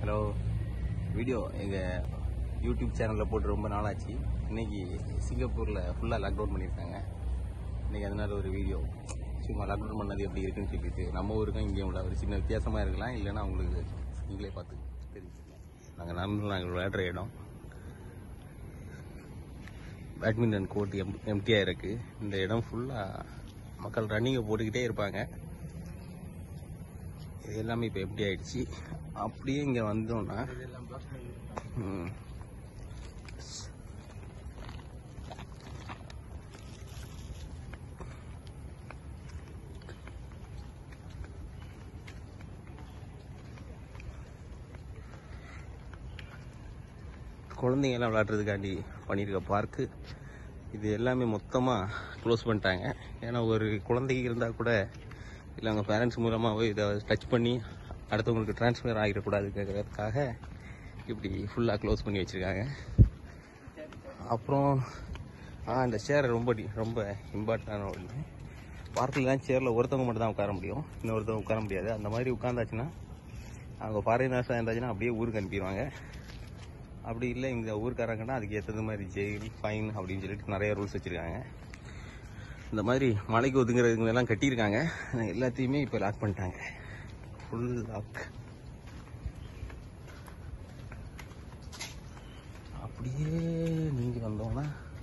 hello video எங்கள் YouTube சேனலில் போட்டு ரொம்ப நாளாச்சு இன்னைக்கு சிங்கப்பூரில் ஃபுல்லாக லாக்டவுன் பண்ணியிருக்காங்க இன்னைக்கு அதனால ஒரு வீடியோ சும்மா லாக்டவுன் பண்ணது எப்படி இருக்குன்னு சொல்லிட்டு நம்ம ஊருக்கும் இங்கேயும் உள்ள ஒரு சின்ன வித்தியாசமாக இருக்கலாம் இல்லைன்னா உங்களுக்கு நீங்களே பார்த்து தெரிஞ்சுக்கலாம் நாங்கள் நடந்து நாங்கள் விளையாடுற இடம் பேட்மிண்டன் கோர்ட் எம் எம்டியாக இருக்குது இந்த இடம் ஃபுல்லாக மக்கள் ரன்னிங்கை போட்டுக்கிட்டே இருப்பாங்க இது எல்லாமே இப்போ எப்படி ஆயிடுச்சு அப்படியே இங்கே வந்தோம்னா ம், குழந்தைங்க எல்லாம் விளையாடுறதுக்காண்டி பண்ணியிருக்க பார்க்கு இது எல்லாமே மொத்தமாக க்ளோஸ் பண்ணிட்டாங்க ஏன்னா ஒரு குழந்தைக்கு இருந்தால் கூட இல்லை அவங்க பேரண்ட்ஸ் மூலமாக இதை டச் பண்ணி அடுத்தவங்களுக்கு ட்ரான்ஸ்ஃபர் ஆகிடக்கூடாதுங்கிறதுக்காக இப்படி ஃபுல்லாக க்ளோஸ் பண்ணி வச்சுருக்காங்க அப்புறம் ஆ இந்த சேர் ரொம்ப டி- ரொம்ப இம்பார்ட்டண்டான ஒன்று பார்க்கில்லாம் சேரில் ஒருத்தவங்க மட்டும் தான் உட்கார முடியும் இன்னொருத்தவங்க உட்கார முடியாது அந்த மாதிரி உட்காந்தாச்சுன்னா அவங்க ஃபாரினர்ஸாக இருந்தாச்சுன்னா அப்படியே ஊருக்கு அனுப்பிடுவாங்க அப்படி இல்லை இந்த ஊருக்காரங்கன்னா அதுக்கு ஏற்றது மாதிரி ஜெயில் ஃபைன் அப்படின்னு சொல்லிட்டு நிறைய ரூல்ஸ் வச்சுருக்காங்க இந்த மாதிரி மலைக்கு ஒதுங்குறதுங்க எல்லாம் கட்டியிருக்காங்க ஆனா எல்லாத்தையுமே இப்போ லாக் பண்ணிட்டாங்க ஃபுல் லாக் அப்படியே நீங்க வந்தோம்னா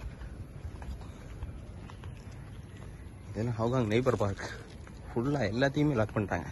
இதெல்லாம் ஹவுகாங் நெய்பர் பார்க் ஃபுல்லாக எல்லாத்தையுமே லாக் பண்ணிட்டாங்க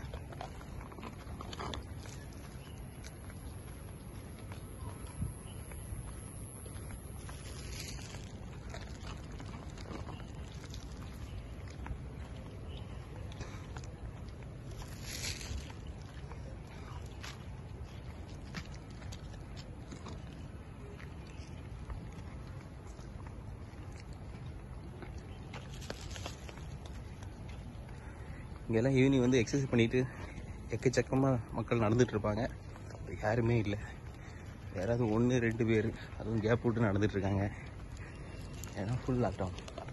இங்கெல்லாம் ஈவினிங் வந்து எக்ஸசைஸ் பண்ணிட்டு எக்கச்சக்கமாக மக்கள் நடந்துட்டு இருப்பாங்க இப்ப யாருமே இல்லை யாராவது ஒன்று ரெண்டு பேர் அதுவும் கேப் விட்டு நடந்துட்டு இருக்காங்க ஏன்னா ஃபுல் லாக்டவுன்